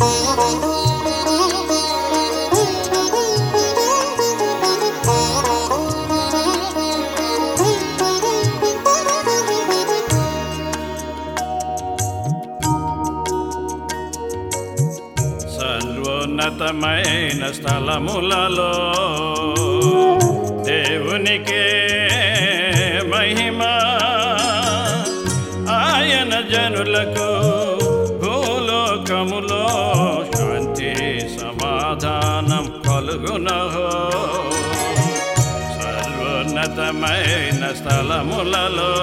సర్వోన్నతమైన స్థలములలో దేవునికే మహిమ ఆయన జనులకు భూలోకములో శాంతి సమాధానం కలుగునహో సర్వోన్నతమైన స్థలములలో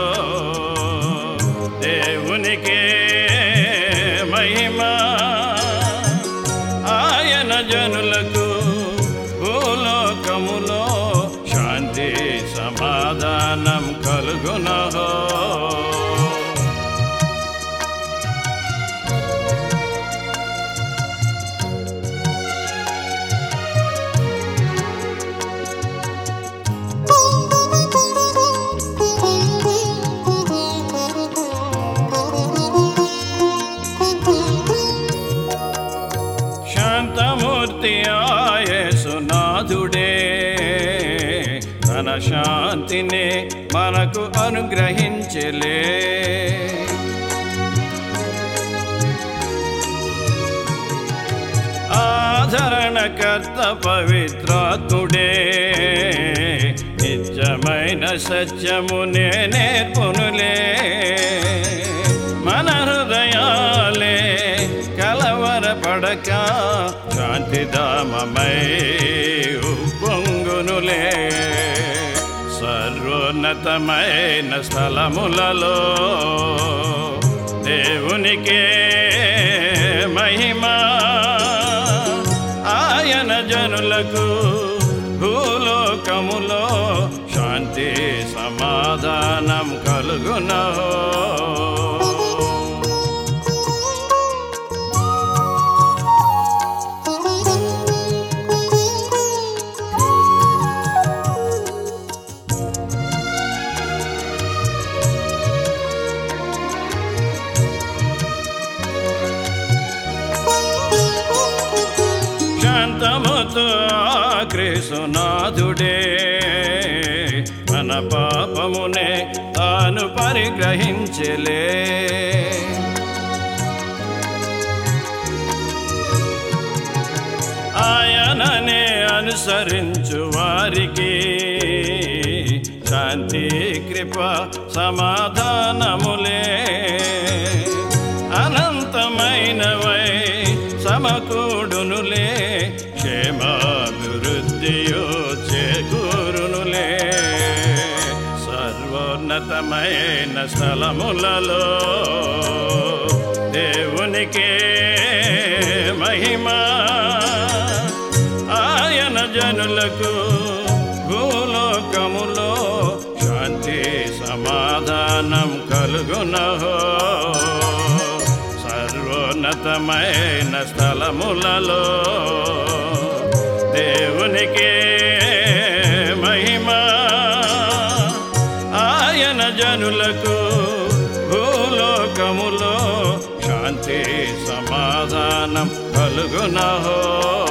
దేవునికే మహిమ ఆయన జనులకు భూలోకములో శాంతి సమాధానం కలుగునహో శాంతమూర్తి ఆయసునాథుడే తన శాంతిని మనకు అనుగ్రహించలే ఆదరణకర్త పవిత్రాత్ముడే నిత్యమైన సత్యము నేర్పునులే మన హృదయాలే కలవరపడక శాంతిధామమై ఉప్పొంగునులే సర్వోన్నతమైన స్థలములలో దేవునికే మహిమా ఆయన జనులకు భూలోకములో శాంతి సమాధానం కలుగునహో శాంతముతో కృష్ణనాథుడే మన పాపమునే తాను పరిగ్రహించలే ఆయననే అనుసరించు వారికి శాంతి కృప సమాధానములే అనంతమైనవై సమకూడునులే క్షేమాభివృద్ధియో చేకూరునులే సర్వోన్నతమైన స్థలములలో దేవునికే మహిమా ఆయన జనులకు భూలోకములో శాంతి సమాధానం కలుగునహో సర్వోన్నతమైన స్థలములలో దేవునికే మహిమా ఆయన జనులకు భూలోకములో శాంతి సమాధానం కలుగునహో